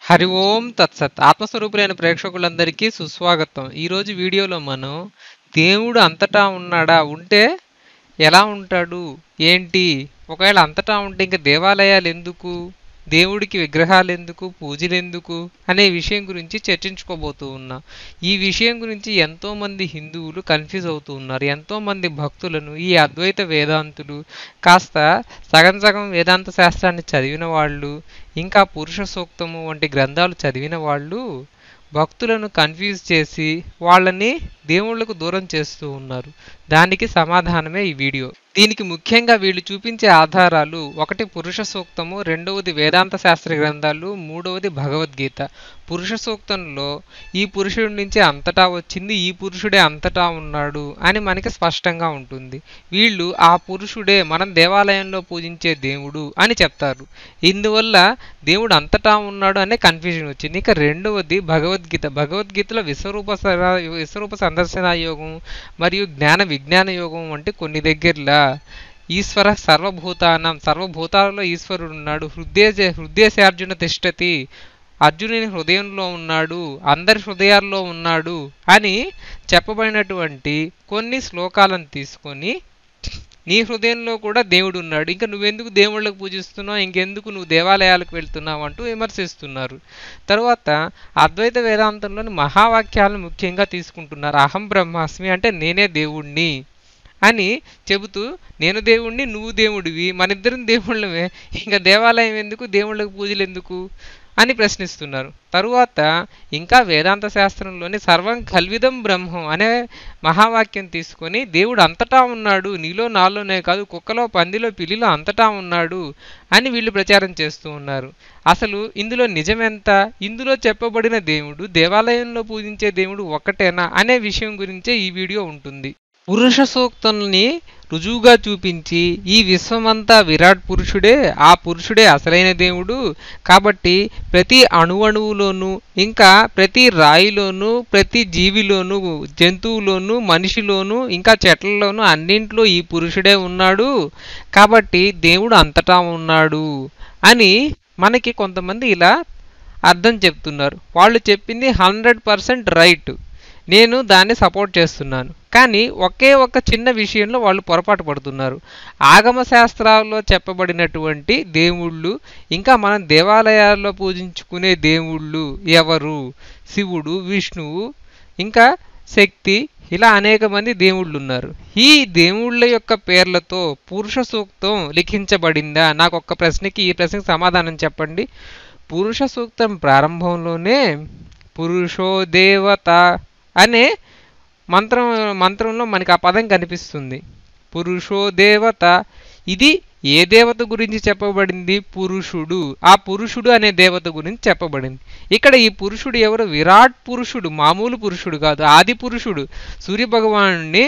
హరి ఓం తత్సత్ ఆత్మస్వరూపులైన ప్రేక్షకులందరికీ సుస్వాగతం ఈరోజు వీడియోలో మనం దేవుడు అంతటా ఉన్నాడా ఉంటే ఎలా ఉంటాడు ఏంటి ఒకవేళ అంతటా ఉంటే ఇంకా దేవాలయాలు ఎందుకు దేవుడికి విగ్రహాలు ఎందుకు పూజలు ఎందుకు అనే విషయం గురించి చర్చించుకోబోతూ ఉన్నాం ఈ విషయం గురించి ఎంతో మంది హిందువులు కన్ఫ్యూజ్ అవుతూ ఉన్నారు ఎంతో మంది భక్తులను ఈ అద్వైత వేదాంతులు కాస్త సగం సగం వేదాంత శాస్త్రాన్ని చదివిన వాళ్ళు ఇంకా పురుష సూక్తము వంటి గ్రంథాలు చదివిన వాళ్ళు భక్తులను కన్ఫ్యూజ్ చేసి వాళ్ళని దేవుళ్ళకు దూరం చేస్తూ ఉన్నారు దానికి సమాధానమే ఈ వీడియో దీనికి ముఖ్యంగా వీళ్ళు చూపించే ఆధారాలు ఒకటి పురుష సూక్తము రెండవది వేదాంత శాస్త్ర గ్రంథాలు మూడవది భగవద్గీత పురుష సూక్తంలో ఈ పురుషుడి నుంచి అంతటా వచ్చింది ఈ పురుషుడే అంతటా ఉన్నాడు అని మనకి స్పష్టంగా ఉంటుంది వీళ్ళు ఆ పురుషుడే మనం దేవాలయంలో పూజించే దేవుడు అని చెప్తారు ఇందువల్ల దేవుడు అంతటా ఉన్నాడు అనే కన్ఫ్యూజన్ వచ్చింది ఇక రెండవది భగవద్గీత భగవద్గీతలో విశ్వరూప సర- విశ్వరూప సందర్శన యోగం మరియు జ్ఞాన విజ్ఞాన యోగం వంటి కొన్ని దగ్గరలా ఈశ్వర సర్వభూతానం సర్వభూతాలలో ఈశ్వరుడు ఉన్నాడు హృదయ హృదయశార్జున తిష్టతి అర్జునుని హృదయంలో ఉన్నాడు అందరి హృదయాల్లో ఉన్నాడు అని చెప్పబడినటువంటి కొన్ని శ్లోకాలను తీసుకొని నీ హృదయంలో కూడా దేవుడు ఉన్నాడు ఇంకా నువ్వెందుకు దేవుళ్ళకు పూజిస్తున్నావు ఇంకెందుకు నువ్వు దేవాలయాలకు వెళ్తున్నావు అంటూ విమర్శిస్తున్నారు తర్వాత అద్వైత వేదాంతంలోని మహావాక్యాలను ముఖ్యంగా తీసుకుంటున్నారు అహం బ్రహ్మాస్మి అంటే నేనే దేవుణ్ణి అని చెబుతూ నేను దేవుణ్ణి నువ్వు దేవుడివి మనిద్దరం దేవుళ్ళమే ఇంకా దేవాలయం ఎందుకు దేవుళ్ళకు పూజలు ఎందుకు అని ప్రశ్నిస్తున్నారు తరువాత ఇంకా వేదాంత శాస్త్రంలోని సర్వం కల్విదం బ్రహ్మం అనే మహావాక్యం తీసుకొని దేవుడు అంతటా ఉన్నాడు నీలో నాలోనే కాదు కుక్కలో పందిలో పిల్లిలో అంతటా ఉన్నాడు అని వీళ్ళు ప్రచారం చేస్తూ ఉన్నారు అసలు ఇందులో నిజమెంత ఇందులో చెప్పబడిన దేవుడు దేవాలయంలో పూజించే దేవుడు ఒక్కటేనా అనే విషయం గురించే ఈ వీడియో ఉంటుంది పురుష సూక్తుల్ని రుజువుగా చూపించి ఈ విశ్వమంతా విరాట్ పురుషుడే ఆ పురుషుడే అసలైన దేవుడు కాబట్టి ప్రతి అణువణువులోనూ ఇంకా ప్రతి రాయిలోనూ ప్రతి జీవిలోనూ జంతువులోనూ మనిషిలోనూ ఇంకా చెట్లలోనూ అన్నింట్లో ఈ పురుషుడే ఉన్నాడు కాబట్టి దేవుడు అంతటా ఉన్నాడు అని మనకి కొంతమంది ఇలా అర్థం చెప్తున్నారు వాళ్ళు చెప్పింది హండ్రెడ్ పర్సెంట్ రైట్ నేను దాన్ని సపోర్ట్ చేస్తున్నాను కానీ ఒకే ఒక్క చిన్న విషయంలో వాళ్ళు పొరపాటు పడుతున్నారు ఆగమ శాస్త్రాల్లో చెప్పబడినటువంటి దేవుళ్ళు ఇంకా మనం దేవాలయాల్లో పూజించుకునే దేవుళ్ళు ఎవరు శివుడు విష్ణువు ఇంకా శక్తి ఇలా అనేక మంది దేవుళ్ళు ఉన్నారు ఈ దేవుళ్ళ యొక్క పేర్లతో పురుష సూక్తం లిఖించబడిందా నాకు ఒక్క ప్రశ్నకి ఈ ప్రశ్నకి సమాధానం చెప్పండి పురుష సూక్తం ప్రారంభంలోనే పురుషో దేవత అనే మంత్రం మంత్రంలో మనకి ఆ పదం కనిపిస్తుంది పురుషో దేవత ఇది ఏ దేవత గురించి చెప్పబడింది పురుషుడు ఆ పురుషుడు అనే దేవత గురించి చెప్పబడింది ఇక్కడ ఈ పురుషుడు ఎవరు విరాట్ పురుషుడు మామూలు పురుషుడు కాదు ఆది పురుషుడు సూర్య భగవానుడిని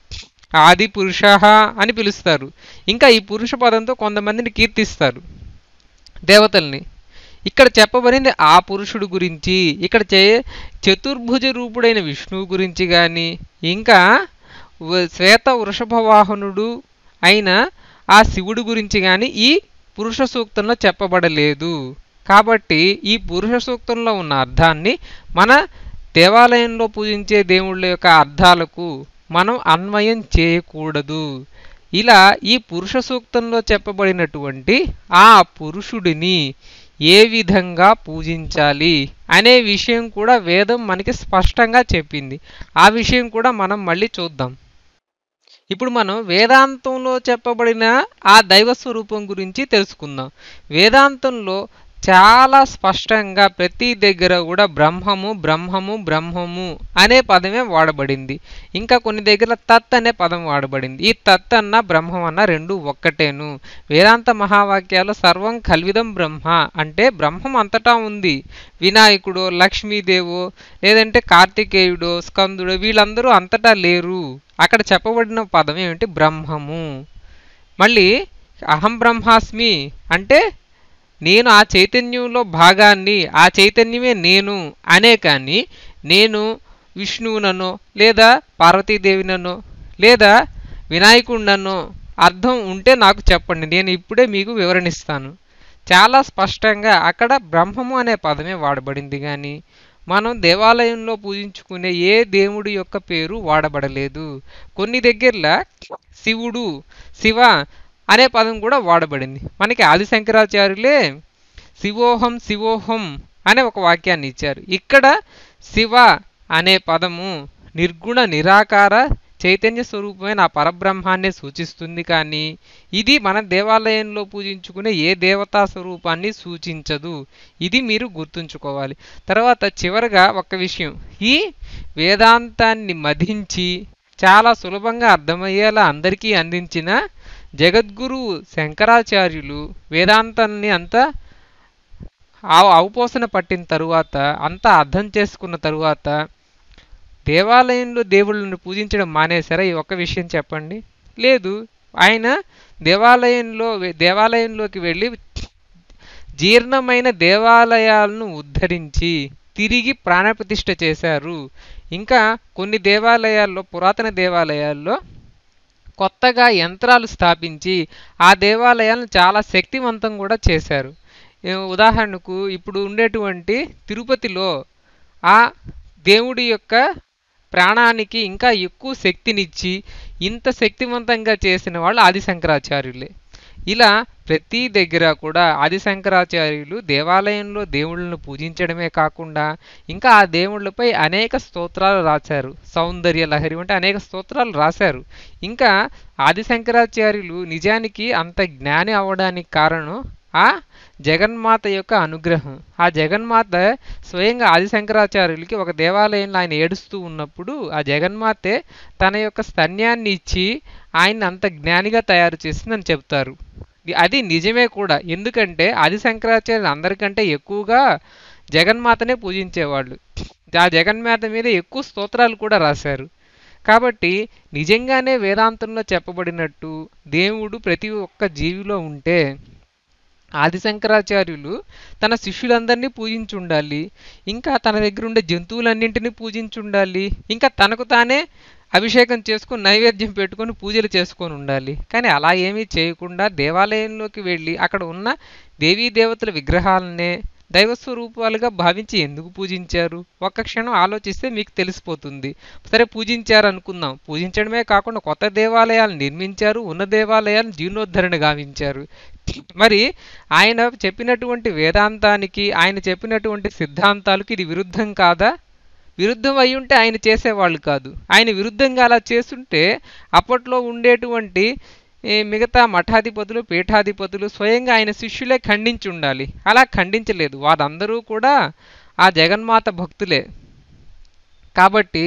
ఆది పురుష అని పిలుస్తారు ఇంకా ఈ పురుష పదంతో కొంతమందిని కీర్తిస్తారు దేవతల్ని ఇక్కడ చెప్పబడింది ఆ పురుషుడు గురించి ఇక్కడ చే చతుర్భుజ రూపుడైన విష్ణువు గురించి కానీ ఇంకా వ- శ్వేత వృషభవాహనుడు అయిన ఆ శివుడు గురించి కానీ ఈ పురుష సూక్తంలో చెప్పబడలేదు కాబట్టి ఈ పురుష సూక్తంలో ఉన్న అర్థాన్ని మన దేవాలయంలో పూజించే దేవుళ్ళ యొక్క అర్థాలకు మనం అన్వయం చేయకూడదు ఇలా ఈ పురుష సూక్తంలో చెప్పబడినటువంటి ఆ పురుషుడిని ఏ విధంగా పూజించాలి అనే విషయం కూడా వేదం మనకి స్పష్టంగా చెప్పింది ఆ విషయం కూడా మనం మళ్ళీ చూద్దాం ఇప్పుడు మనం వేదాంతంలో చెప్పబడిన ఆ దైవ స్వరూపం గురించి తెలుసుకుందాం వేదాంతంలో చాలా స్పష్టంగా ప్రతి దగ్గర కూడా బ్రహ్మము బ్రహ్మము బ్రహ్మము అనే పదమే వాడబడింది ఇంకా కొన్ని దగ్గర తత్ అనే పదం వాడబడింది ఈ తత్ అన్న బ్రహ్మం అన్న రెండు ఒక్కటేను వేదాంత మహావాక్యాలు సర్వం కల్విదం బ్రహ్మ అంటే బ్రహ్మం అంతటా ఉంది వినాయకుడు లక్ష్మీదేవో లేదంటే కార్తికేయుడు స్కందుడు వీళ్ళందరూ అంతటా లేరు అక్కడ చెప్పబడిన పదం ఏమిటి బ్రహ్మము మళ్ళీ అహం బ్రహ్మాస్మి అంటే నేను ఆ చైతన్యంలో భాగాన్ని ఆ చైతన్యమే నేను అనే కానీ నేను విష్ణువుననో లేదా పార్వతీదేవిననో లేదా వినాయకుడిననో అర్థం ఉంటే నాకు చెప్పండి నేను ఇప్పుడే మీకు వివరణిస్తాను చాలా స్పష్టంగా అక్కడ బ్రహ్మము అనే పదమే వాడబడింది కానీ మనం దేవాలయంలో పూజించుకునే ఏ దేవుడి యొక్క పేరు వాడబడలేదు కొన్ని దగ్గరలో శివుడు శివ అనే పదం కూడా వాడబడింది మనకి ఆది శంకరాచార్యులే శివోహం శివోహం అనే ఒక వాక్యాన్ని ఇచ్చారు ఇక్కడ శివ అనే పదము నిర్గుణ నిరాకార చైతన్య స్వరూపమైన ఆ పరబ్రహ్మాన్నే సూచిస్తుంది కానీ ఇది మన దేవాలయంలో పూజించుకునే ఏ దేవతా స్వరూపాన్ని సూచించదు ఇది మీరు గుర్తుంచుకోవాలి తర్వాత చివరగా ఒక విషయం ఈ వేదాంతాన్ని మధించి చాలా సులభంగా అర్థమయ్యేలా అందరికీ అందించిన జగద్గురు శంకరాచార్యులు వేదాంతాన్ని అంతా ఆ- అవపోసన పట్టిన తరువాత అంతా అర్థం చేసుకున్న తరువాత దేవాలయంలో దేవుళ్ళను పూజించడం మానేశారా ఈ ఒక్క విషయం చెప్పండి లేదు ఆయన దేవాలయంలో వె- దేవాలయంలోకి వెళ్ళి జీర్ణమైన దేవాలయాలను ఉద్ధరించి తిరిగి ప్రాణప్రతిష్ఠ చేశారు ఇంకా కొన్ని దేవాలయాల్లో పురాతన దేవాలయాల్లో కొత్తగా యంత్రాలు స్థాపించి ఆ దేవాలయాలను చాలా శక్తివంతం కూడా చేశారు ఏ, ఉదాహరణకు ఇప్పుడు ఉండేటువంటి తిరుపతిలో ఆ దేవుడి యొక్క ప్రాణానికి ఇంకా ఎక్కువ శక్తినిచ్చి ఇంత శక్తివంతంగా చేసిన వాళ్ళు ఆది శంకరాచార్యులే ఇలా ప్రతి దగ్గర కూడా ఆది శంకరాచార్యులు దేవాలయంలో దేవుళ్ళను పూజించడమే కాకుండా ఇంకా ఆ దేవుళ్ళపై అనేక స్తోత్రాలు రాశారు సౌందర్య లహరి వంటి అనేక స్తోత్రాలు రాశారు ఇంకా ఆది శంకరాచార్యులు నిజానికి అంత జ్ఞాని అవ్వడానికి కారణం ఆ జగన్మాత యొక్క అనుగ్రహం ఆ జగన్మాత స్వయంగా ఆది శంకరాచార్యులకి ఒక దేవాలయంలో ఆయన ఏడుస్తూ ఉన్నప్పుడు ఆ జగన్మాతే తన యొక్క స్తన్యాన్ని ఇచ్చి ఆయన్ని అంత జ్ఞానిగా తయారు చేసిందని చెప్తారు ఇది- అది నిజమే కూడా ఎందుకంటే ఆది శంకరాచార్యులు అందరికంటే ఎక్కువగా జగన్మాతనే పూజించేవాళ్ళు ఆ జగన్మాత మీద ఎక్కువ స్తోత్రాలు కూడా రాశారు కాబట్టి నిజంగానే వేదాంతంలో చెప్పబడినట్టు దేవుడు ప్రతి ఒక్క జీవిలో ఉంటే ఆది శంకరాచార్యులు తన శిష్యులందరినీ పూజించి ఉండాలి ఇంకా తన దగ్గర ఉండే జంతువులన్నింటినీ పూజించి ఉండాలి ఇంకా తనకు తానే అభిషేకం చేసుకొని నైవేద్యం పెట్టుకొని పూజలు చేసుకొని ఉండాలి కానీ అలా ఏమీ చేయకుండా దేవాలయంలోకి వెళ్ళి అక్కడ ఉన్న దేవీ దేవతల విగ్రహాలనే దైవస్వరూపాలుగా భావించి ఎందుకు పూజించారు ఒక్క క్షణం ఆలోచిస్తే మీకు తెలిసిపోతుంది సరే పూజించారు అనుకుందాం పూజించడమే కాకుండా కొత్త దేవాలయాలు నిర్మించారు ఉన్న దేవాలయాలను జీర్ణోద్ధరణ గావించారు మరి ఆయన చెప్పినటువంటి వేదాంతానికి ఆయన చెప్పినటువంటి సిద్ధాంతాలకు ఇది విరుద్ధం కాదా విరుద్ధం అయి ఉంటే ఆయన చేసేవాళ్ళు కాదు ఆయన విరుద్ధంగా అలా చేస్తుంటే అప్పట్లో ఉండేటువంటి ఏ, మిగతా మఠాధిపతులు పీఠాధిపతులు స్వయంగా ఆయన శిష్యులే ఖండించి ఉండాలి అలా ఖండించలేదు వారందరూ కూడా ఆ జగన్మాత భక్తులే కాబట్టి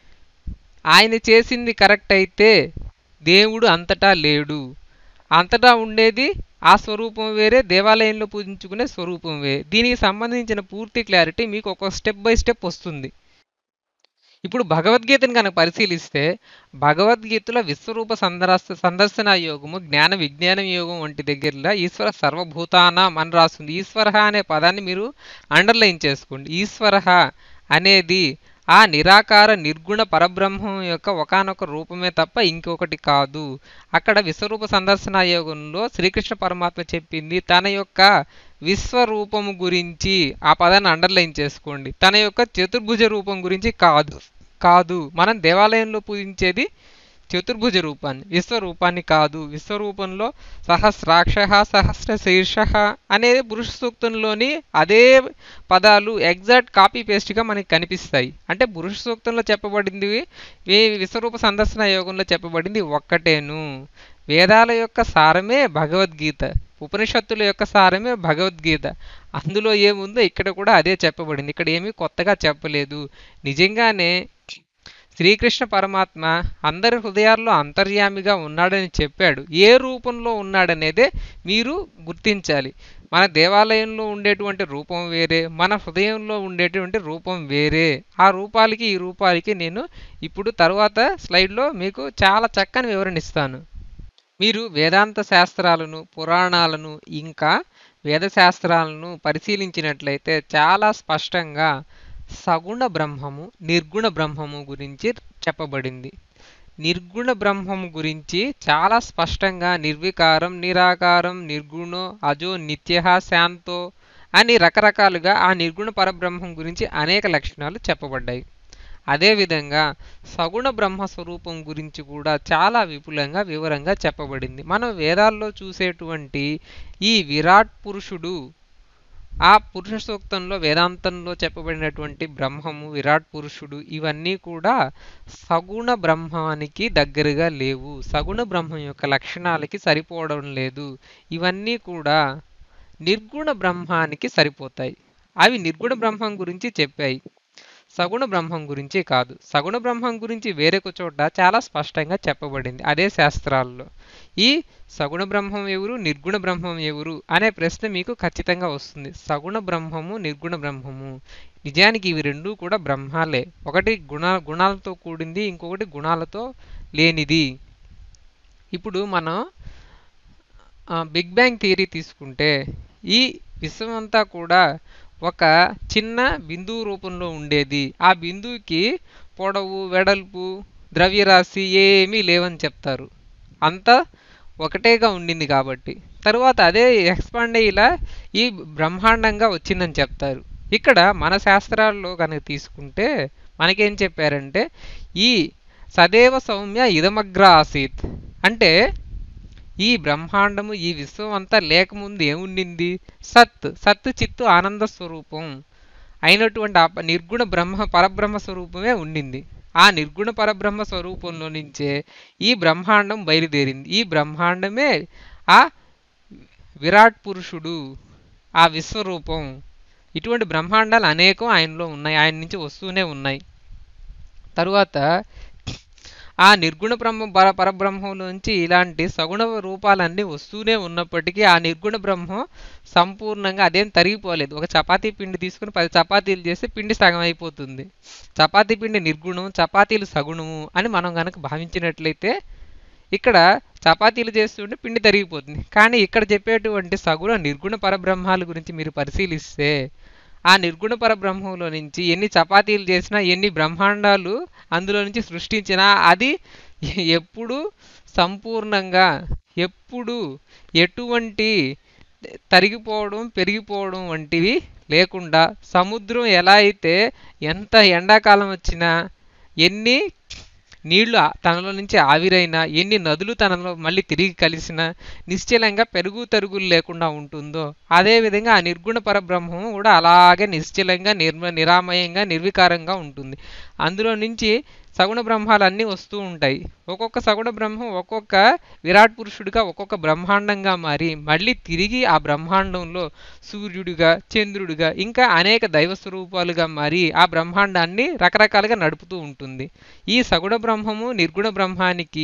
ఆయన చేసింది కరెక్ట్ అయితే దేవుడు అంతటా లేడు అంతటా ఉండేది ఆ స్వరూపం వేరే దేవాలయంలో పూజించుకునే స్వరూపం వేరే దీనికి సంబంధించిన పూర్తి క్లారిటీ మీకు ఒక స్టెప్ బై స్టెప్ వస్తుంది ఇప్పుడు భగవద్గీతను కనుక పరిశీలిస్తే భగవద్గీతలో విశ్వరూప సందర్శ సందర్శన యోగము జ్ఞాన విజ్ఞానం యోగం వంటి దగ్గరలో ఈశ్వర సర్వభూతానాం అని రాస్తుంది ఈశ్వర అనే పదాన్ని మీరు అండర్లైన్ చేసుకోండి ఈశ్వర అనేది ఆ నిరాకార నిర్గుణ పరబ్రహ్మం యొక్క ఒకానొక రూపమే తప్ప ఇంకొకటి కాదు అక్కడ విశ్వరూప సందర్శన యోగంలో శ్రీకృష్ణ పరమాత్మ చెప్పింది తన యొక్క విశ్వరూపము గురించి ఆ పదాన్ని అండర్లైన్ చేసుకోండి తన యొక్క చతుర్భుజ రూపం గురించి కాదు కాదు మనం దేవాలయంలో పూజించేది చతుర్భుజ రూపాన్ని విశ్వరూపాన్ని కాదు విశ్వరూపంలో సహస్రాక్ష సహస్ర శీర్ష అనేది పురుష సూక్తంలోని అదే పదాలు ఎగ్జాక్ట్ కాపీ పేస్ట్గా మనకి కనిపిస్తాయి అంటే పురుష సూక్తంలో చెప్పబడింది ఈ విశ్వరూప సందర్శన యోగంలో చెప్పబడింది ఒక్కటేను వేదాల యొక్క సారమే భగవద్గీత ఉపనిషత్తుల యొక్క సారమే భగవద్గీత అందులో ఏముందో ఇక్కడ కూడా అదే చెప్పబడింది ఇక్కడ ఏమీ కొత్తగా చెప్పలేదు నిజంగానే శ్రీకృష్ణ పరమాత్మ అందరి హృదయాల్లో అంతర్యామిగా ఉన్నాడని చెప్పాడు ఏ రూపంలో ఉన్నాడనేదే మీరు గుర్తించాలి మన దేవాలయంలో ఉండేటువంటి రూపం వేరే మన హృదయంలో ఉండేటువంటి రూపం వేరే ఆ రూపాలకి ఈ రూపాలకి నేను ఇప్పుడు తర్వాత స్లైడ్లో మీకు చాలా చక్కని వివరణ ఇస్తాను మీరు వేదాంత శాస్త్రాలను పురాణాలను ఇంకా వేద శాస్త్రాలను పరిశీలించినట్లయితే చాలా స్పష్టంగా సగుణ బ్రహ్మము నిర్గుణ బ్రహ్మము గురించి చెప్పబడింది నిర్గుణ బ్రహ్మం గురించి చాలా స్పష్టంగా నిర్వికారం నిరాకారం నిర్గుణో అజో నిత్య శాంతో అని రకరకాలుగా ఆ నిర్గుణ పరబ్రహ్మం గురించి అనేక లక్షణాలు చెప్పబడ్డాయి అదేవిధంగా సగుణ బ్రహ్మ స్వరూపం గురించి కూడా చాలా విపులంగా వివరంగా చెప్పబడింది మనం వేదాల్లో చూసేటువంటి ఈ విరాట్ పురుషుడు ఆ పురుష సూక్తంలో వేదాంతంలో చెప్పబడినటువంటి బ్రహ్మము విరాట్ పురుషుడు ఇవన్నీ కూడా సగుణ బ్రహ్మానికి దగ్గరగా లేవు సగుణ బ్రహ్మం యొక్క లక్షణాలకి సరిపోవడం లేదు ఇవన్నీ కూడా నిర్గుణ బ్రహ్మానికి సరిపోతాయి అవి నిర్గుణ బ్రహ్మం గురించి చెప్పాయి సగుణ బ్రహ్మం గురించి కాదు సగుణ బ్రహ్మం గురించి వేరొక చోట చాలా స్పష్టంగా చెప్పబడింది అదే శాస్త్రాల్లో ఈ సగుణ బ్రహ్మం ఎవరు నిర్గుణ బ్రహ్మం ఎవరు అనే ప్రశ్న మీకు ఖచ్చితంగా వస్తుంది సగుణ బ్రహ్మము నిర్గుణ బ్రహ్మము నిజానికి ఇవి రెండూ కూడా బ్రహ్మాలే ఒకటి గుణ గుణాలతో కూడింది ఇంకొకటి గుణాలతో లేనిది ఇప్పుడు మనం బిగ్ బ్యాంగ్ థియరీ తీసుకుంటే ఈ విశ్వం అంతా కూడా ఒక చిన్న బిందువు రూపంలో ఉండేది ఆ బిందువుకి పొడవు వెడల్పు ద్రవ్యరాశి ఏమీ లేవని చెప్తారు అంతా ఒకటేగా ఉండింది కాబట్టి తరువాత అదే ఎక్స్పాండ్ అయ్యేలా ఈ బ్రహ్మాండంగా వచ్చిందని చెప్తారు ఇక్కడ మన శాస్త్రాల్లో కనుక తీసుకుంటే మనకేం చెప్పారంటే ఈ సదేవ సౌమ్య ఇదమగ్ర ఆసీత్ అంటే ఈ బ్రహ్మాండము ఈ విశ్వం అంతా లేకముందు ఏముండింది సత్ సత్ చిత్తు ఆనంద స్వరూపం అయినటువంటి ఆ నిర్గుణ బ్రహ్మ పరబ్రహ్మ స్వరూపమే ఉండింది ఆ నిర్గుణ పరబ్రహ్మ స్వరూపంలో నుంచే ఈ బ్రహ్మాండం బయలుదేరింది ఈ బ్రహ్మాండమే ఆ విరాట్ పురుషుడు ఆ విశ్వరూపం ఇటువంటి బ్రహ్మాండాలు అనేకం ఆయనలో ఉన్నాయి ఆయన నుంచి వస్తూనే ఉన్నాయి తరువాత ఆ నిర్గుణ బ్రహ్మ పర పరబ్రహ్మంలోంచి ఇలాంటి సగుణ రూపాలన్నీ వస్తూనే ఉన్నప్పటికీ ఆ నిర్గుణ బ్రహ్మం సంపూర్ణంగా అదేం తరిగిపోలేదు ఒక చపాతీ పిండి తీసుకుని పది చపాతీలు చేస్తే పిండి సగం అయిపోతుంది చపాతీ పిండి నిర్గుణం చపాతీలు సగుణము అని మనం కనుక భావించినట్లయితే ఇక్కడ చపాతీలు చేస్తుంటే పిండి తరిగిపోతుంది కానీ ఇక్కడ చెప్పేటువంటి సగుణ నిర్గుణ పరబ్రహ్మాల గురించి మీరు పరిశీలిస్తే ఆ నిర్గుణ పరబ్రహ్మంలో నుంచి ఎన్ని చపాతీలు చేసినా ఎన్ని బ్రహ్మాండాలు అందులో నుంచి సృష్టించినా అది ఎప్పుడు సంపూర్ణంగా ఎప్పుడు ఎటువంటి తరిగిపోవడం పెరిగిపోవడం వంటివి లేకుండా సముద్రం ఎలా అయితే ఎంత ఎండాకాలం వచ్చినా ఎన్ని నీళ్లు తనలో నుంచి ఆవిరైనా ఎన్ని నదులు తనలో మళ్ళీ తిరిగి కలిసినా నిశ్చలంగా పెరుగు తరుగులు లేకుండా ఉంటుందో అదేవిధంగా ఆ నిర్గుణ పరబ్రహ్మం కూడా అలాగే నిశ్చలంగా నిర్మ నిరామయంగా నిర్వికారంగా ఉంటుంది అందులో నుంచి సగుణ బ్రహ్మాలు అన్నీ వస్తూ ఉంటాయి ఒక్కొక్క సగుణ బ్రహ్మం ఒక్కొక్క విరాట్ పురుషుడిగా ఒక్కొక్క బ్రహ్మాండంగా మారి మళ్ళీ తిరిగి ఆ బ్రహ్మాండంలో సూర్యుడిగా చంద్రుడిగా ఇంకా అనేక దైవ స్వరూపాలుగా మారి ఆ బ్రహ్మాండాన్ని రకరకాలుగా నడుపుతూ ఉంటుంది ఈ సగుణ బ్రహ్మము నిర్గుణ బ్రహ్మానికి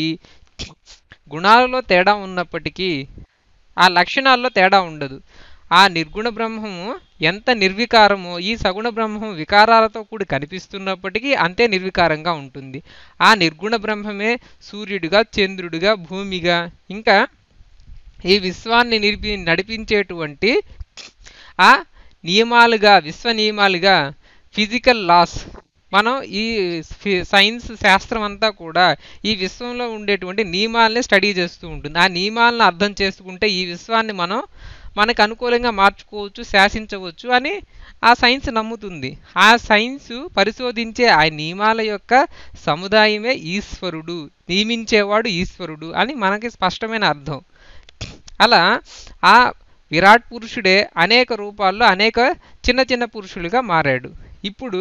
గుణాలలో తేడా ఉన్నప్పటికీ ఆ లక్షణాల్లో తేడా ఉండదు ఆ నిర్గుణ బ్రహ్మము ఎంత నిర్వికారమో ఈ సగుణ బ్రహ్మం వికారాలతో కూడి కనిపిస్తున్నప్పటికీ అంతే నిర్వికారంగా ఉంటుంది ఆ నిర్గుణ బ్రహ్మమే సూర్యుడిగా చంద్రుడిగా భూమిగా ఇంకా ఈ విశ్వాన్ని నిలిపి నడిపించేటువంటి ఆ నియమాలుగా విశ్వ నియమాలుగా ఫిజికల్ లాస్ మనం ఈ సైన్స్ శాస్త్రం అంతా కూడా ఈ విశ్వంలో ఉండేటువంటి నియమాలని స్టడీ చేస్తూ ఉంటుంది ఆ నియమాలను అర్థం చేసుకుంటే ఈ విశ్వాన్ని మనం మనకు అనుకూలంగా మార్చుకోవచ్చు శాసించవచ్చు అని ఆ సైన్స్ నమ్ముతుంది ఆ సైన్స్ పరిశోధించే ఆ నియమాల యొక్క సముదాయమే ఈశ్వరుడు నియమించేవాడు ఈశ్వరుడు అని మనకి స్పష్టమైన అర్థం అలా ఆ విరాట్ పురుషుడే అనేక రూపాల్లో అనేక చిన్న చిన్న పురుషులుగా మారాడు ఇప్పుడు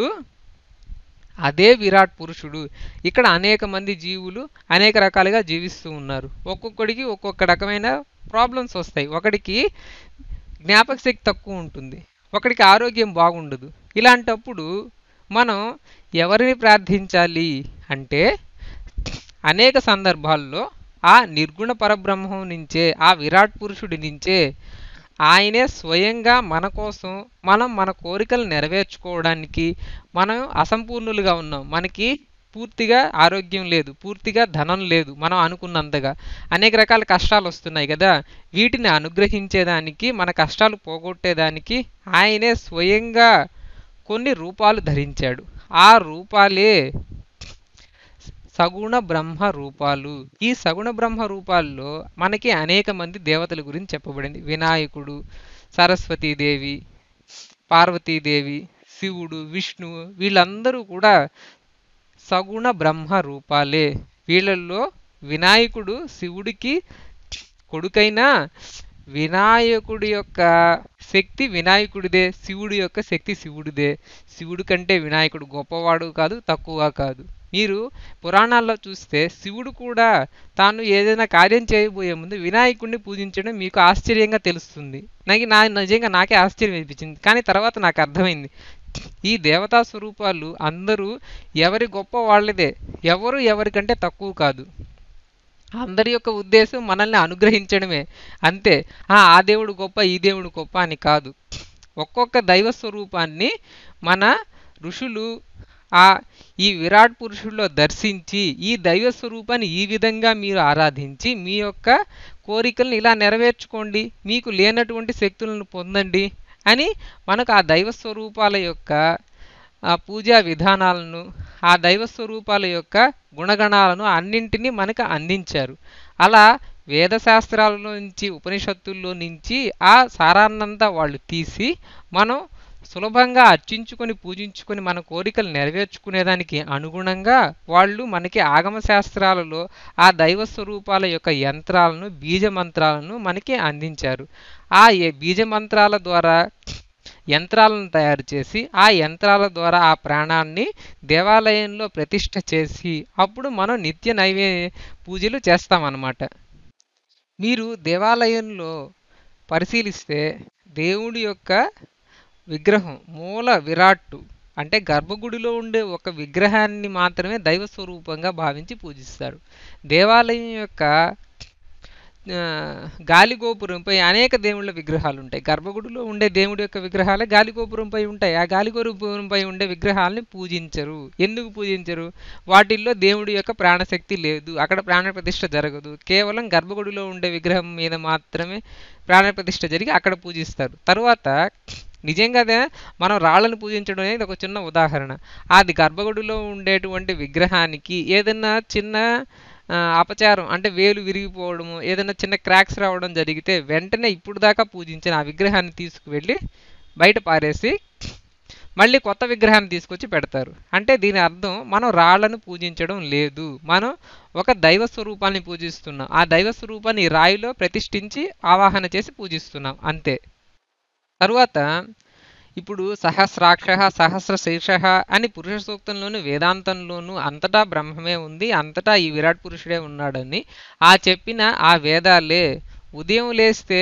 అదే విరాట్ పురుషుడు ఇక్కడ అనేక మంది జీవులు అనేక రకాలుగా జీవిస్తూ ఉన్నారు ఒక్కొక్కడికి ఒక్కొక్క రకమైన ప్రాబ్లమ్స్ వస్తాయి ఒకడికి జ్ఞాపక శక్తి తక్కువ ఉంటుంది ఒకడికి ఆరోగ్యం బాగుండదు ఇలాంటప్పుడు మనం ఎవరిని ప్రార్థించాలి అంటే అనేక సందర్భాల్లో ఆ నిర్గుణ పరబ్రహ్మం నుంచే ఆ విరాట్ పురుషుడి నుంచే ఆయనే స్వయంగా మన కోసం మనం మన కోరికలు నెరవేర్చుకోవడానికి మనం అసంపూర్ణులుగా ఉన్నాం మనకి పూర్తిగా ఆరోగ్యం లేదు పూర్తిగా ధనం లేదు మనం అనుకున్నంతగా అనేక రకాల కష్టాలు వస్తున్నాయి కదా వీటిని అనుగ్రహించేదానికి మన కష్టాలు పోగొట్టేదానికి ఆయనే స్వయంగా కొన్ని రూపాలు ధరించాడు ఆ రూపాలే సగుణ బ్రహ్మ రూపాలు ఈ సగుణ బ్రహ్మ రూపాల్లో మనకి అనేక మంది దేవతల గురించి చెప్పబడింది వినాయకుడు సరస్వతీదేవి పార్వతీదేవి శివుడు విష్ణువు వీళ్ళందరూ కూడా సగుణ బ్రహ్మ రూపాలే వీళ్ళల్లో వినాయకుడు శివుడికి కొడుకైనా వినాయకుడి యొక్క శక్తి వినాయకుడిదే శివుడి యొక్క శక్తి శివుడిదే శివుడి కంటే వినాయకుడు గొప్పవాడు కాదు తక్కువ కాదు మీరు పురాణాల్లో చూస్తే శివుడు కూడా తాను ఏదైనా కార్యం చేయబోయే ముందు వినాయకుడిని పూజించడం మీకు ఆశ్చర్యంగా తెలుస్తుంది నాకు నా నిజంగా నాకే ఆశ్చర్యం అనిపించింది కానీ తర్వాత నాకు అర్థమైంది ఈ దేవతా స్వరూపాలు అందరూ ఎవరి గొప్ప వాళ్ళదే ఎవరు ఎవరికంటే తక్కువ కాదు అందరి యొక్క ఉద్దేశం మనల్ని అనుగ్రహించడమే అంతే ఆ ఆ దేవుడు గొప్ప ఈ దేవుడు గొప్ప అని కాదు ఒక్కొక్క దైవ స్వరూపాన్ని మన ఋషులు ఆ ఈ విరాట్ పురుషుల్లో దర్శించి ఈ దైవ స్వరూపాన్ని ఈ విధంగా మీరు ఆరాధించి మీ యొక్క కోరికలను ఇలా నెరవేర్చుకోండి మీకు లేనటువంటి శక్తులను పొందండి అని మనకు ఆ దైవ స్వరూపాల యొక్క ఆ పూజా విధానాలను ఆ దైవ స్వరూపాల యొక్క గుణగణాలను అన్నింటినీ మనకు అందించారు అలా వేదశాస్త్రాల నుంచి ఉపనిషత్తుల్లో నుంచి ఆ సారాన్నంతా వాళ్ళు తీసి మనం సులభంగా అర్చించుకొని పూజించుకొని మన కోరికలు నెరవేర్చుకునేదానికి అనుగుణంగా వాళ్ళు మనకి ఆగమ శాస్త్రాలలో ఆ దైవ స్వరూపాల యొక్క యంత్రాలను బీజ మంత్రాలను మనకి అందించారు ఆ బీజ మంత్రాల ద్వారా యంత్రాలను తయారు చేసి ఆ యంత్రాల ద్వారా ఆ ప్రాణాన్ని దేవాలయంలో ప్రతిష్ఠ చేసి అప్పుడు మనం నిత్య నైవే పూజలు చేస్తామన్నమాట మీరు దేవాలయంలో పరిశీలిస్తే దేవుడి యొక్క విగ్రహం మూల విరాట్టు అంటే గర్భగుడిలో ఉండే ఒక విగ్రహాన్ని మాత్రమే దైవ స్వరూపంగా భావించి పూజిస్తారు దేవాలయం యొక్క గాలిగోపురంపై అనేక దేవుళ్ళ విగ్రహాలు ఉంటాయి గర్భగుడిలో ఉండే దేవుడి యొక్క విగ్రహాలే గాలిగోపురంపై ఉంటాయి ఆ గాలిగోపురంపై ఉండే విగ్రహాలని పూజించరు ఎందుకు పూజించరు వాటిల్లో దేవుడి యొక్క ప్రాణశక్తి లేదు అక్కడ ప్రాణ ప్రతిష్ఠ జరగదు కేవలం గర్భగుడిలో ఉండే విగ్రహం మీద మాత్రమే ప్రాణ ప్రతిష్ఠ జరిగి అక్కడ పూజిస్తారు తరువాత నిజంగానే మనం రాళ్ళను పూజించడం అనేది ఒక చిన్న ఉదాహరణ అది గర్భగుడిలో ఉండేటువంటి విగ్రహానికి ఏదైనా చిన్న అపచారం అంటే వేలు విరిగిపోవడము ఏదైనా చిన్న క్రాక్స్ రావడం జరిగితే వెంటనే ఇప్పుడు దాకా పూజించిన ఆ విగ్రహాన్ని తీసుకువెళ్ళి బయట పారేసి మళ్ళీ కొత్త విగ్రహాన్ని తీసుకొచ్చి పెడతారు అంటే దీని అర్థం మనం రాళ్లను పూజించడం లేదు మనం ఒక దైవ స్వరూపాన్ని పూజిస్తున్నాం ఆ దైవ స్వరూపాన్ని రాయిలో ప్రతిష్ఠించి ఆవాహన చేసి పూజిస్తున్నాం అంతే తరువాత ఇప్పుడు సహస్రాక్ష సహస్ర శీర్ష అని పురుష సూక్తంలోను వేదాంతంలోను అంతటా బ్రహ్మమే ఉంది అంతటా ఈ విరాట్ పురుషుడే ఉన్నాడని ఆ చెప్పిన ఆ వేదాలే ఉదయం లేస్తే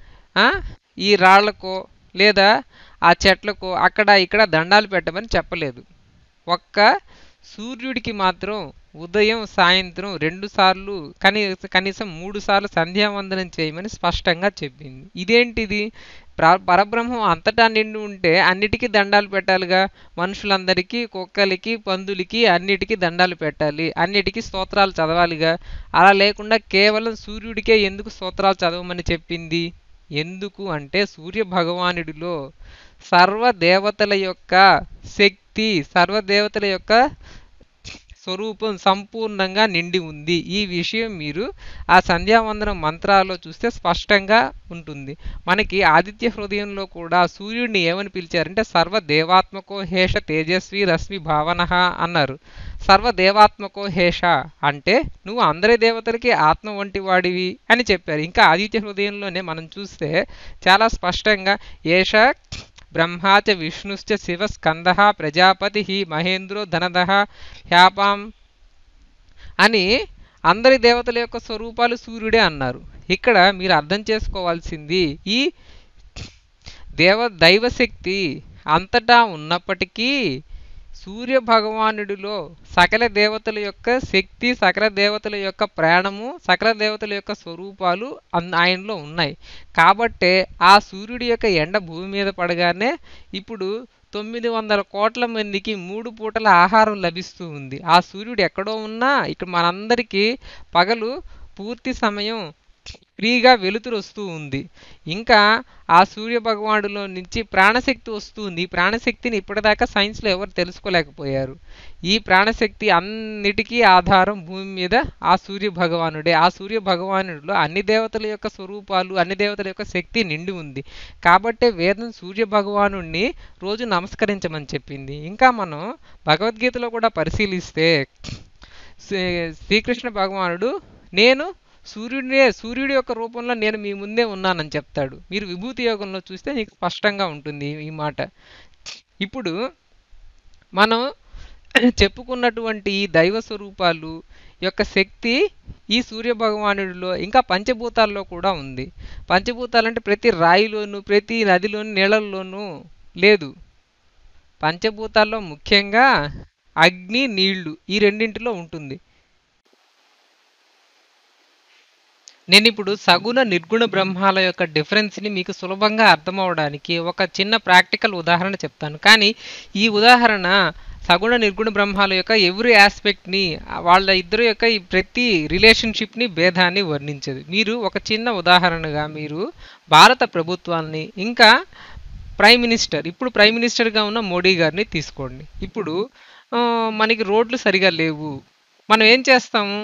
ఈ రాళ్లకో లేదా ఆ చెట్లకు అక్కడ ఇక్కడ దండాలు పెట్టమని చెప్పలేదు ఒక్క సూర్యుడికి మాత్రం ఉదయం సాయంత్రం రెండు సార్లు కనీస కనీసం మూడు సార్లు సంధ్యావందనం చేయమని స్పష్టంగా చెప్పింది ఇదేంటిది పరబ్రహ్మం అంతటా నిండి ఉంటే అన్నిటికీ దండాలు పెట్టాలిగా మనుషులందరికీ కుక్కలకి పందులకి అన్నిటికీ దండాలు పెట్టాలి అన్నిటికీ స్తోత్రాలు చదవాలిగా అలా లేకుండా కేవలం సూర్యుడికే ఎందుకు స్తోత్రాలు చదవమని చెప్పింది ఎందుకు అంటే సూర్య భగవానుడిలో సర్వదేవతల యొక్క శక్తి సర్వదేవతల యొక్క స్వరూపం సంపూర్ణంగా నిండి ఉంది ఈ విషయం మీరు ఆ సంధ్యావందనం మంత్రాల్లో చూస్తే స్పష్టంగా ఉంటుంది మనకి ఆదిత్య హృదయంలో కూడా సూర్యుడిని ఏమని పిలిచారంటే సర్వదేవాత్మకో హేష తేజస్వి రశ్మి భావన అన్నారు సర్వదేవాత్మకో హేష అంటే నువ్వు అందరి దేవతలకి ఆత్మ వంటి వాడివి అని చెప్పారు ఇంకా ఆదిత్య హృదయంలోనే మనం చూస్తే చాలా స్పష్టంగా ఏష బ్రహ్మాచ విష్ణుశ్చ శివ స్కంద ప్రజాపతి మహేంద్రో ధనద హ్యాపాం అని అందరి దేవతల యొక్క స్వరూపాలు సూర్యుడే అన్నారు ఇక్కడ మీరు అర్థం చేసుకోవాల్సింది ఈ దేవ దైవశక్తి అంతటా ఉన్నప్పటికీ సూర్య భగవానుడిలో సకల దేవతల యొక్క శక్తి సకల దేవతల యొక్క ప్రాణము సకల దేవతల యొక్క స్వరూపాలు ఆయనలో ఉన్నాయి కాబట్టే ఆ సూర్యుడి యొక్క ఎండ భూమి మీద పడగానే ఇప్పుడు తొమ్మిది వందల కోట్ల మందికి మూడు పూటల ఆహారం లభిస్తూ ఉంది ఆ సూర్యుడు ఎక్కడో ఉన్నా ఇక్కడ మనందరికీ పగలు పూర్తి సమయం ఫ్రీగా వెలుతురు వస్తూ ఉంది ఇంకా ఆ సూర్య భగవానుడిలో నుంచి ప్రాణశక్తి వస్తుంది ఈ ప్రాణశక్తిని ఇప్పటిదాకా సైన్స్లో ఎవరు తెలుసుకోలేకపోయారు ఈ ప్రాణశక్తి అన్నిటికీ ఆధారం భూమి మీద ఆ సూర్య భగవానుడే ఆ సూర్య భగవానుడిలో అన్ని దేవతల యొక్క స్వరూపాలు అన్ని దేవతల యొక్క శక్తి నిండి ఉంది కాబట్టే వేదం సూర్య భగవానుడిని రోజు నమస్కరించమని చెప్పింది ఇంకా మనం భగవద్గీతలో కూడా పరిశీలిస్తే శ్రీ- శ్రీకృష్ణ భగవానుడు నేను సూర్యుడే సూర్యుడి యొక్క రూపంలో నేను మీ ముందే ఉన్నానని చెప్తాడు మీరు విభూతి యోగంలో చూస్తే నీకు స్పష్టంగా ఉంటుంది ఈ- ఈ మాట ఇప్పుడు మనం చెప్పుకున్నటువంటి ఈ దైవ స్వరూపాలు యొక్క శక్తి ఈ సూర్య భగవానుడిలో ఇంకా పంచభూతాల్లో కూడా ఉంది పంచభూతాలు అంటే ప్రతి రాయిలోను ప్రతి నదిలోను నీళ్ళల్లోనూ లేదు పంచభూతాల్లో ముఖ్యంగా అగ్ని నీళ్లు ఈ రెండింటిలో ఉంటుంది నేను ఇప్పుడు సగుణ నిర్గుణ బ్రహ్మాల యొక్క డిఫరెన్స్ని మీకు సులభంగా అర్థం అవడానికి ఒక చిన్న ప్రాక్టికల్ ఉదాహరణ చెప్తాను కానీ ఈ ఉదాహరణ సగుణ నిర్గుణ బ్రహ్మాల యొక్క ఎవ్రీ ఆస్పెక్ట్ని వాళ్ళ ఇద్దరు యొక్క ఈ ప్రతి రిలేషన్షిప్ని భేదాన్ని వర్ణించదు మీరు ఒక చిన్న ఉదాహరణగా మీరు భారత ప్రభుత్వాన్ని ఇంకా ప్రైమ్ మినిస్టర్ ఇప్పుడు ప్రైమ్ మినిస్టర్గా ఉన్న మోడీ గారిని తీసుకోండి ఇప్పుడు ఆ, మనకి రోడ్లు సరిగా లేవు మనం ఏం చేస్తాము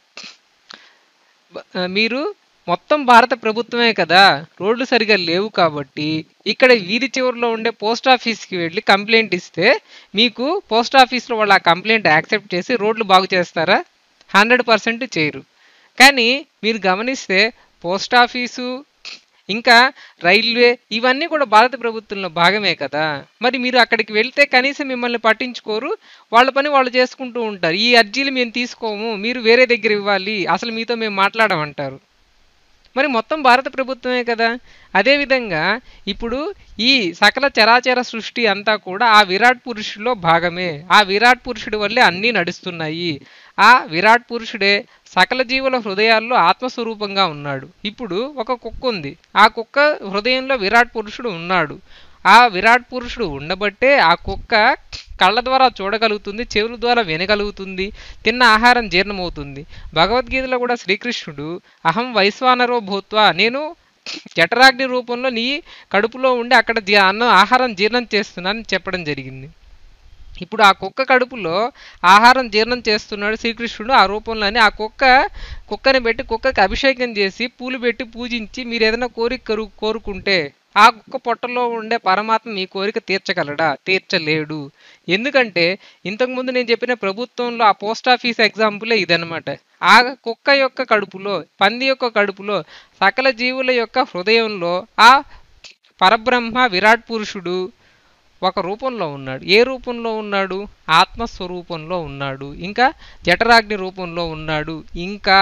బ- ఆ, మీరు మొత్తం భారత ప్రభుత్వమే కదా రోడ్లు సరిగా లేవు కాబట్టి ఇక్కడ వీధి చివరిలో ఉండే పోస్ట్ ఆఫీస్కి వెళ్ళి కంప్లైంట్ ఇస్తే మీకు పోస్ట్ ఆఫీస్లో వాళ్ళు ఆ కంప్లైంట్ యాక్సెప్ట్ చేసి రోడ్లు బాగు చేస్తారా హండ్రెడ్ పర్సెంట్ చేయరు కానీ మీరు గమనిస్తే పోస్ట్ ఆఫీసు ఇంకా రైల్వే ఇవన్నీ కూడా భారత ప్రభుత్వంలో భాగమే కదా మరి మీరు అక్కడికి వెళ్తే కనీసం మిమ్మల్ని పట్టించుకోరు వాళ్ళ పని వాళ్ళు చేసుకుంటూ ఉంటారు ఈ అర్జీలు మేము తీసుకోము మీరు వేరే దగ్గర ఇవ్వాలి అసలు మీతో మేము మాట్లాడమంటారు మరి మొత్తం భారత ప్రభుత్వమే కదా అదేవిధంగా ఇప్పుడు ఈ సకల చరాచర సృష్టి అంతా కూడా ఆ విరాట్ పురుషుడిలో భాగమే ఆ విరాట్ పురుషుడి వల్లే అన్నీ నడుస్తున్నాయి ఆ విరాట్ పురుషుడే సకల జీవుల హృదయాల్లో ఆత్మస్వరూపంగా ఉన్నాడు ఇప్పుడు ఒక కుక్క ఉంది ఆ కుక్క హృదయంలో విరాట్ పురుషుడు ఉన్నాడు ఆ విరాట్ పురుషుడు ఉండబట్టే ఆ కుక్క కళ్ళ ద్వారా చూడగలుగుతుంది చెవుల ద్వారా వినగలుగుతుంది తిన్న ఆహారం జీర్ణమవుతుంది భగవద్గీతలో కూడా శ్రీకృష్ణుడు అహం వైశ్వానరో భూత్వా నేను జఠరాగ్ని రూపంలో నీ కడుపులో ఉండి అక్కడ జీ- అన్నం ఆహారం జీర్ణం చేస్తున్నానని చెప్పడం జరిగింది ఇప్పుడు ఆ కుక్క కడుపులో ఆహారం జీర్ణం చేస్తున్నాడు శ్రీకృష్ణుడు ఆ రూపంలోనే ఆ కుక్క కుక్కని పెట్టి కుక్కకి అభిషేకం చేసి పూలు పెట్టి పూజించి మీరు ఏదైనా కోరిక కరు- కోరుకుంటే ఆ కుక్క పొట్టలో ఉండే పరమాత్మ మీ కోరిక తీర్చగలడా తీర్చలేడు ఎందుకంటే ఇంతకుముందు నేను చెప్పిన ప్రభుత్వంలో ఆ పోస్ట్ ఆఫీస్ ఎగ్జాంపులే ఇదనమాట ఆ కుక్క యొక్క కడుపులో పంది యొక్క కడుపులో సకల జీవుల యొక్క హృదయంలో ఆ పరబ్రహ్మ విరాట్ పురుషుడు ఒక రూపంలో ఉన్నాడు ఏ రూపంలో ఉన్నాడు ఆత్మస్వరూపంలో ఉన్నాడు ఇంకా జఠరాగ్ని రూపంలో ఉన్నాడు ఇంకా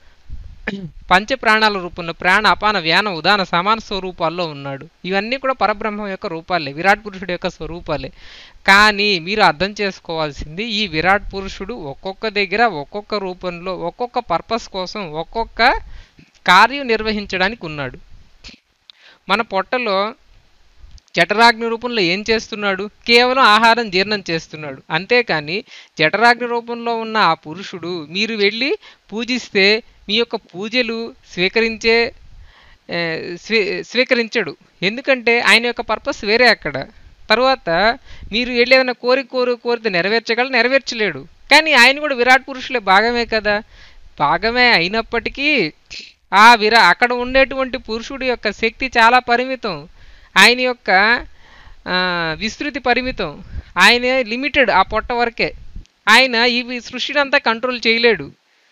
పంచ ప్రాణాల రూపంలో ప్రాణ అపాన వ్యాన ఉదాన సమాన స్వరూపాల్లో ఉన్నాడు ఇవన్నీ కూడా పరబ్రహ్మం యొక్క రూపాలే విరాట్ పురుషుడు యొక్క స్వరూపాలే కానీ మీరు అర్థం చేసుకోవాల్సింది ఈ విరాట్ పురుషుడు ఒక్కొక్క దగ్గర ఒక్కొక్క రూపంలో ఒక్కొక్క పర్పస్ కోసం ఒక్కొక్క కార్యం నిర్వహించడానికి ఉన్నాడు మన పొట్టలో జఠరాగ్ని రూపంలో ఏం చేస్తున్నాడు కేవలం ఆహారం జీర్ణం చేస్తున్నాడు అంతేకాని జఠరాగ్ని రూపంలో ఉన్న ఆ పురుషుడు మీరు వెళ్ళి పూజిస్తే మీ యొక్క పూజలు స్వీకరించే ఏ, స్వీ స్వీకరించడు ఎందుకంటే ఆయన యొక్క పర్పస్ వేరే అక్కడ తర్వాత మీరు వెళ్ళి ఏదైనా కోరి కోరి కోరితే నెరవేర్చగల నెరవేర్చలేడు కానీ ఆయన కూడా విరాట్ పురుషులే భాగమే కదా భాగమే అయినప్పటికీ ఆ విరా అక్కడ ఉండేటువంటి పురుషుడి యొక్క శక్తి చాలా పరిమితం ఆయన యొక్క ఆ, విస్తృతి పరిమితం ఆయన లిమిటెడ్ ఆ పొట్ట వరకే ఆయన ఈ సృష్టిని అంతా కంట్రోల్ చేయలేడు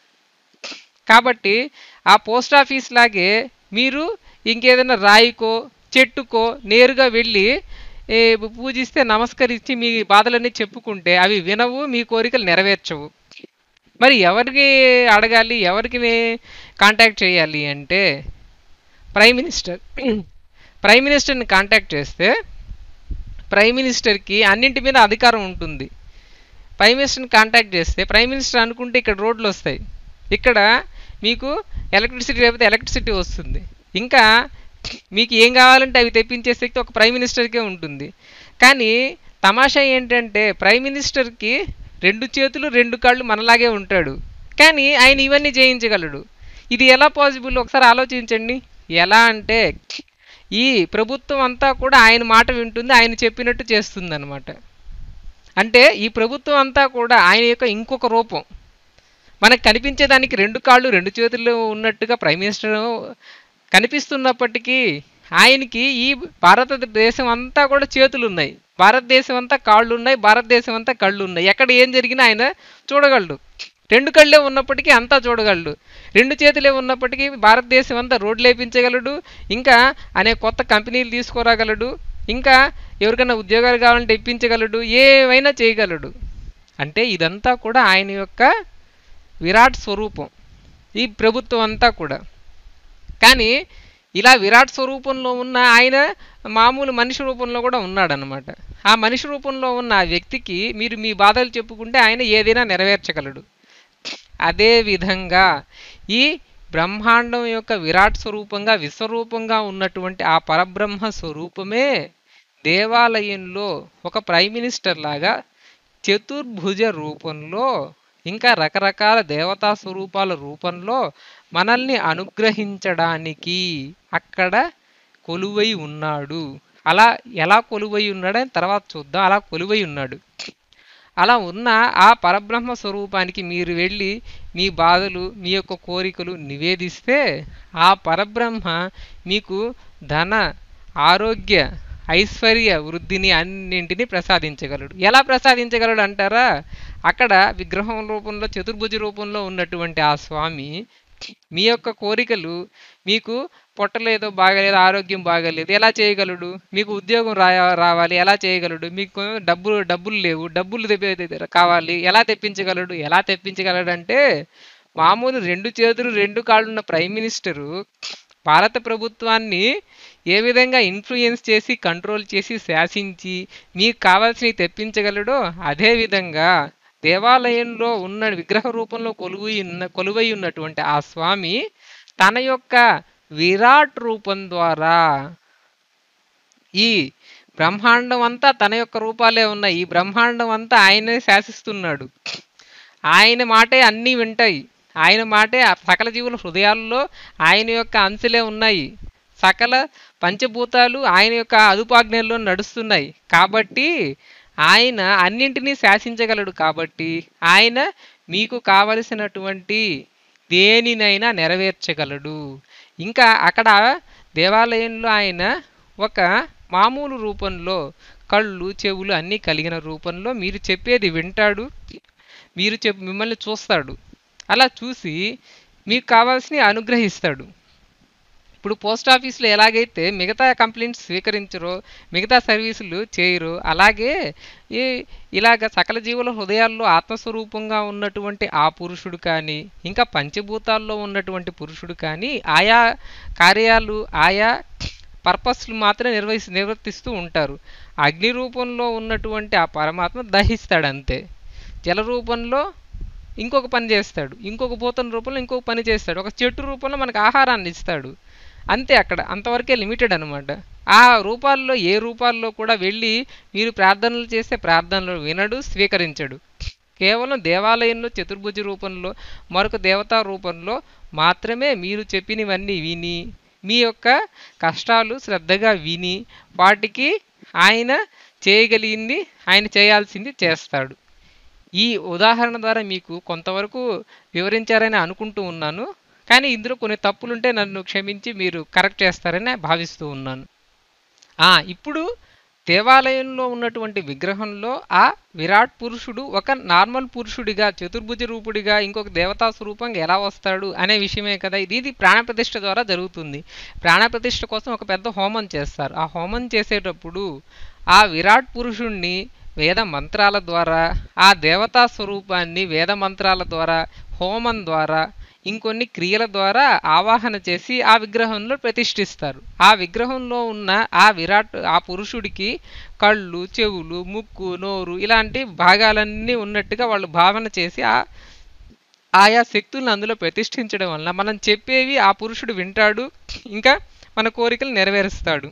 కాబట్టి ఆ పోస్ట్ ఆఫీస్ లాగే మీరు ఇంకేదైనా రాయికో చెట్టుకో నేరుగా వెళ్ళి ఏ, పూజిస్తే నమస్కరించి మీ బాధలన్నీ చెప్పుకుంటే అవి వినవు మీ కోరికలు నెరవేర్చవు మరి ఎవరికి అడగాలి ఎవరికి కాంటాక్ట్ చేయాలి అంటే ప్రైమ్ మినిస్టర్ ప్రైమ్ మినిస్టర్ని కాంటాక్ట్ చేస్తే ప్రైమ్ మినిస్టర్కి అన్నింటి మీద అధికారం ఉంటుంది ప్రైమ్ మినిస్టర్ని కాంటాక్ట్ చేస్తే ప్రైమ్ మినిస్టర్ అనుకుంటే ఇక్కడ రోడ్లు వస్తాయి ఇక్కడ మీకు ఎలక్ట్రిసిటీ లేకపోతే ఎలక్ట్రిసిటీ వస్తుంది ఇంకా మీకు ఏం కావాలంటే అవి తెప్పించే శక్తి ఒక ప్రైమ్ మినిస్టర్కే ఉంటుంది కానీ తమాషా ఏంటంటే ప్రైమ్ మినిస్టర్కి రెండు చేతులు రెండు కాళ్ళు మనలాగే ఉంటాడు కానీ ఆయన ఇవన్నీ చేయించగలడు ఇది ఎలా పాసిబుల్ ఒకసారి ఆలోచించండి ఎలా అంటే ఈ ప్రభుత్వం అంతా కూడా ఆయన మాట వింటుంది ఆయన చెప్పినట్టు చేస్తుంది అనమాట అంటే ఈ ప్రభుత్వం అంతా కూడా ఆయన యొక్క ఇంకొక రూపం మనకు కనిపించేదానికి రెండు కాళ్ళు రెండు చేతులు ఉన్నట్టుగా ప్రైమ్ మినిస్టర్ కనిపిస్తున్నప్పటికీ ఆయనకి ఈ భారతదేశం అంతా కూడా చేతులు ఉన్నాయి భారతదేశం అంతా కాళ్ళు ఉన్నాయి భారతదేశం అంతా కళ్ళు ఉన్నాయి ఎక్కడ ఏం జరిగినా ఆయన చూడగలడు రెండు కళ్ళే ఉన్నప్పటికీ అంతా చూడగలడు రెండు చేతులే ఉన్నప్పటికీ భారతదేశం అంతా రోడ్లు వేయించగలడు ఇంకా అనే కొత్త కంపెనీలు తీసుకురాగలడు ఇంకా ఎవరికైనా ఉద్యోగాలు కావాలంటే ఇప్పించగలడు ఏమైనా చేయగలడు అంటే ఇదంతా కూడా ఆయన యొక్క విరాట్ స్వరూపం ఈ ప్రభుత్వం అంతా కూడా కానీ ఇలా విరాట్ స్వరూపంలో ఉన్న ఆయన మామూలు మనిషి రూపంలో కూడా ఉన్నాడనమాట ఆ మనిషి రూపంలో ఉన్న ఆ వ్యక్తికి మీరు మీ బాధలు చెప్పుకుంటే ఆయన ఏదైనా నెరవేర్చగలడు అదే విధంగా ఈ బ్రహ్మాండం యొక్క విరాట్ స్వరూపంగా విశ్వరూపంగా ఉన్నటువంటి ఆ పరబ్రహ్మ స్వరూపమే దేవాలయంలో ఒక ప్రైమ్ మినిస్టర్ లాగా చతుర్భుజ రూపంలో ఇంకా రకరకాల దేవతా స్వరూపాల రూపంలో మనల్ని అనుగ్రహించడానికి అక్కడ కొలువై ఉన్నాడు అలా ఎలా కొలువై ఉన్నాడని తర్వాత చూద్దాం అలా కొలువై ఉన్నాడు అలా ఉన్న ఆ పరబ్రహ్మ స్వరూపానికి మీరు వెళ్ళి మీ బాధలు మీ యొక్క కోరికలు నివేదిస్తే ఆ పరబ్రహ్మ మీకు ధన ఆరోగ్య ఐశ్వర్య వృద్ధిని అన్నింటినీ ప్రసాదించగలడు ఎలా ప్రసాదించగలడు అంటారా అక్కడ విగ్రహం రూపంలో చతుర్భుజ రూపంలో ఉన్నటువంటి ఆ స్వామి మీ యొక్క కోరికలు మీకు పొట్టలేదో బాగలేదు ఆరోగ్యం బాగలేదు ఎలా చేయగలడు మీకు ఉద్యోగం రా రావాలి ఎలా చేయగలడు మీకు డబ్బులు డబ్బులు లేవు డబ్బులు తెప్పి కావాలి ఎలా తెప్పించగలడు ఎలా తెప్పించగలడు అంటే మామూలు రెండు చేతులు రెండు కాళ్ళు ఉన్న ప్రైమ్ మినిస్టరు భారత ప్రభుత్వాన్ని ఏ విధంగా ఇన్ఫ్లుయెన్స్ చేసి కంట్రోల్ చేసి శాసించి మీకు కావాల్సినవి తెప్పించగలడో అదే విధంగా దేవాలయంలో ఉన్న విగ్రహ రూపంలో కొలువై ఉన్న కొలువై ఉన్నటువంటి ఆ స్వామి తన యొక్క విరాట్ రూపం ద్వారా ఈ బ్రహ్మాండం అంతా తన యొక్క రూపాలే ఉన్నాయి ఈ బ్రహ్మాండం అంతా ఆయనే శాసిస్తున్నాడు ఆయన మాటే అన్నీ వింటాయి ఆయన మాటే ఆ సకల జీవుల హృదయాల్లో ఆయన యొక్క అంశలే ఉన్నాయి సకల పంచభూతాలు ఆయన యొక్క అదుపాజ్ఞల్లో నడుస్తున్నాయి కాబట్టి ఆయన అన్నింటినీ శాసించగలడు కాబట్టి ఆయన మీకు కావలసినటువంటి దేనినైనా నెరవేర్చగలడు ఇంకా అక్కడ దేవాలయంలో ఆయన ఒక మామూలు రూపంలో కళ్ళు చెవులు అన్నీ కలిగిన రూపంలో మీరు చెప్పేది వింటాడు మీరు చెప్ మిమ్మల్ని చూస్తాడు అలా చూసి మీకు కావాల్సినవి అనుగ్రహిస్తాడు ఇప్పుడు పోస్ట్ ఆఫీస్లో ఎలాగైతే మిగతా కంప్లైంట్స్ స్వీకరించరో మిగతా సర్వీసులు చేయరు అలాగే ఈ ఇలాగ సకల జీవుల హృదయాల్లో ఆత్మస్వరూపంగా ఉన్నటువంటి ఆ పురుషుడు కానీ ఇంకా పంచభూతాల్లో ఉన్నటువంటి పురుషుడు కానీ ఆయా కార్యాలు ఆయా పర్పస్లు మాత్రమే నిర్వహి నిర్వర్తిస్తూ ఉంటారు అగ్ని రూపంలో ఉన్నటువంటి ఆ పరమాత్మ దహిస్తాడు అంతే జల రూపంలో ఇంకొక పని చేస్తాడు ఇంకొక భూతం రూపంలో ఇంకొక పని చేస్తాడు ఒక చెట్టు రూపంలో మనకు ఆహారాన్ని ఇస్తాడు అంతే అక్కడ అంతవరకే లిమిటెడ్ అనమాట ఆ రూపాల్లో ఏ రూపాల్లో కూడా వెళ్ళి మీరు ప్రార్థనలు చేస్తే ప్రార్థనలు వినడు స్వీకరించడు కేవలం దేవాలయంలో చతుర్భుజ రూపంలో మరొక దేవతా రూపంలో మాత్రమే మీరు చెప్పినవన్నీ విని మీ యొక్క కష్టాలు శ్రద్ధగా విని వాటికి ఆయన చేయగలిగింది ఆయన చేయాల్సింది చేస్తాడు ఈ ఉదాహరణ ద్వారా మీకు కొంతవరకు వివరించారని అనుకుంటూ ఉన్నాను కానీ ఇందులో కొన్ని తప్పులుంటే నన్ను క్షమించి మీరు కరెక్ట్ చేస్తారని భావిస్తూ ఉన్నాను ఇప్పుడు దేవాలయంలో ఉన్నటువంటి విగ్రహంలో ఆ విరాట్ పురుషుడు ఒక నార్మల్ పురుషుడిగా చతుర్భుజ రూపుడిగా ఇంకొక దేవతా స్వరూపంగా ఎలా వస్తాడు అనే విషయమే కదా ఇది ఇది ప్రాణప్రతిష్ఠ ద్వారా జరుగుతుంది ప్రాణప్రతిష్ఠ కోసం ఒక పెద్ద హోమం చేస్తారు ఆ హోమం చేసేటప్పుడు ఆ విరాట్ పురుషుణ్ణి వేద మంత్రాల ద్వారా ఆ దేవతా స్వరూపాన్ని వేద మంత్రాల ద్వారా హోమం ద్వారా ఇంకొన్ని క్రియల ద్వారా ఆవాహన చేసి ఆ విగ్రహంలో ప్రతిష్ఠిస్తారు ఆ విగ్రహంలో ఉన్న ఆ విరాట్ ఆ పురుషుడికి కళ్ళు చెవులు ముక్కు నోరు ఇలాంటి భాగాలన్నీ ఉన్నట్టుగా వాళ్ళు భావన చేసి ఆ ఆయా శక్తులను అందులో ప్రతిష్ఠించడం వలన మనం చెప్పేవి ఆ పురుషుడు వింటాడు ఇంకా మన కోరికలు నెరవేరుస్తాడు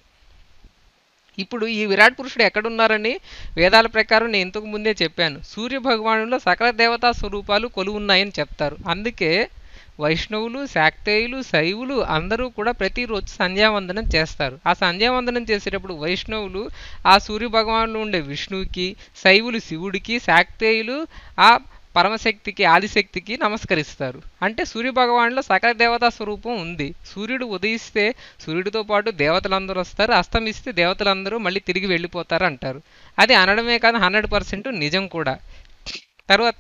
ఇప్పుడు ఈ విరాట్ పురుషుడు ఎక్కడున్నారని వేదాల ప్రకారం నేను ఇంతకు ముందే చెప్పాను సూర్య భగవానులో సకల దేవతా స్వరూపాలు కొలువున్నాయని చెప్తారు అందుకే వైష్ణవులు శాక్తేయులు శైవులు అందరూ కూడా ప్రతిరోజు సంధ్యావందనం చేస్తారు ఆ సంధ్యావందనం చేసేటప్పుడు వైష్ణవులు ఆ సూర్య భగవానులో ఉండే విష్ణువుకి శైవులు శివుడికి శాక్తేయులు ఆ పరమశక్తికి ఆదిశక్తికి నమస్కరిస్తారు అంటే సూర్య భగవానులో సకల దేవతా స్వరూపం ఉంది సూర్యుడు ఉదయిస్తే సూర్యుడితో పాటు దేవతలందరూ వస్తారు అస్తమిస్తే దేవతలందరూ మళ్ళీ తిరిగి వెళ్ళిపోతారు అంటారు అది అనడమే కాదు హండ్రెడ్ పర్సెంట్ నిజం కూడా తర్వాత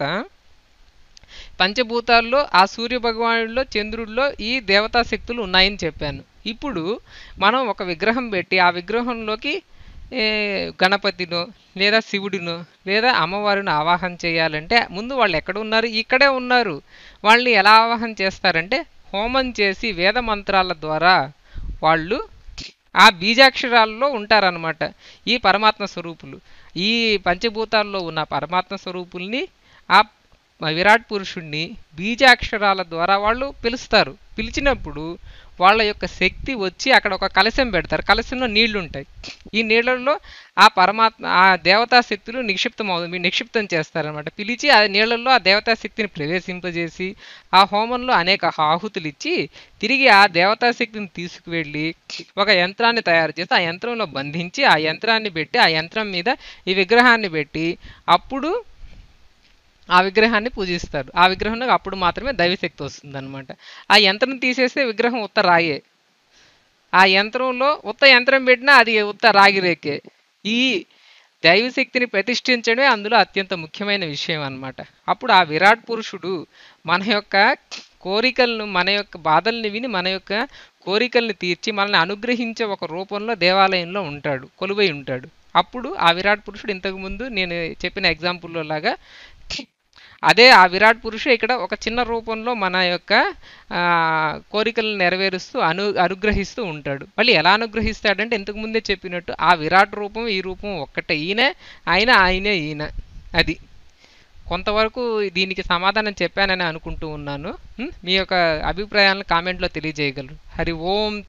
పంచభూతాల్లో ఆ సూర్య భగవానుడిలో చంద్రుడిలో ఈ దేవతా శక్తులు ఉన్నాయని చెప్పాను ఇప్పుడు మనం ఒక విగ్రహం పెట్టి ఆ విగ్రహంలోకి ఏ, గణపతినో లేదా శివుడినో లేదా అమ్మవారిని ఆవాహన చేయాలంటే ముందు వాళ్ళు ఎక్కడ ఉన్నారు ఇక్కడే ఉన్నారు వాళ్ళని ఎలా ఆవాహన చేస్తారంటే హోమం చేసి వేద మంత్రాల ద్వారా వాళ్ళు ఆ బీజాక్షరాల్లో ఉంటారనమాట ఈ పరమాత్మ స్వరూపులు ఈ పంచభూతాల్లో ఉన్న పరమాత్మ స్వరూపుల్ని ఆ విరాట్ పురుషుణ్ణి బీజాక్షరాల ద్వారా వాళ్ళు పిలుస్తారు పిలిచినప్పుడు వాళ్ళ యొక్క శక్తి వచ్చి అక్కడ ఒక కలశం పెడతారు కలశంలో నీళ్లు ఉంటాయి ఈ నీళ్ళల్లో ఆ పరమాత్మ ఆ దేవతా శక్తులు నిక్షిప్తం అవుతుంది నిక్షిప్తం చేస్తారనమాట పిలిచి ఆ నీళ్ళల్లో ఆ దేవతా శక్తిని ప్రవేశింపజేసి ఆ హోమంలో అనేక ఆహుతులు ఇచ్చి తిరిగి ఆ దేవతా శక్తిని తీసుకువెళ్ళి ఒక యంత్రాన్ని తయారు చేసి ఆ యంత్రంలో బంధించి ఆ యంత్రాన్ని పెట్టి ఆ యంత్రం మీద ఈ విగ్రహాన్ని పెట్టి అప్పుడు ఆ విగ్రహాన్ని పూజిస్తారు ఆ విగ్రహంలో అప్పుడు మాత్రమే దైవశక్తి వస్తుంది అనమాట ఆ యంత్రం తీసేస్తే విగ్రహం ఉత్త రాయే ఆ యంత్రంలో ఉత్త యంత్రం పెట్టినా అది ఉత్త రాగి రేకే ఈ దైవశక్తిని ప్రతిష్ఠించడమే అందులో అత్యంత ముఖ్యమైన విషయం అన్నమాట అప్పుడు ఆ విరాట్ పురుషుడు మన యొక్క కోరికలను మన యొక్క బాధల్ని విని మన యొక్క కోరికల్ని తీర్చి మనల్ని అనుగ్రహించే ఒక రూపంలో దేవాలయంలో ఉంటాడు కొలువై ఉంటాడు అప్పుడు ఆ విరాట్ పురుషుడు ఇంతకుముందు నేను చెప్పిన ఎగ్జాంపుల్లో లాగా అదే ఆ విరాట్ పురుషుడు ఇక్కడ ఒక చిన్న రూపంలో మన యొక్క ఆ, కోరికలను నెరవేరుస్తూ అను అనుగ్రహిస్తూ ఉంటాడు మళ్ళీ ఎలా అనుగ్రహిస్తాడంటే ఇంతకు ముందే చెప్పినట్టు ఆ విరాట్ రూపం ఈ రూపం ఒక్కటే ఈయనే ఆయన ఆయనే ఈయన అది కొంతవరకు దీనికి సమాధానం చెప్పానని అనుకుంటూ ఉన్నాను ఉం? మీ యొక్క అభిప్రాయాలను కామెంట్లో తెలియజేయగలరు హరి ఓం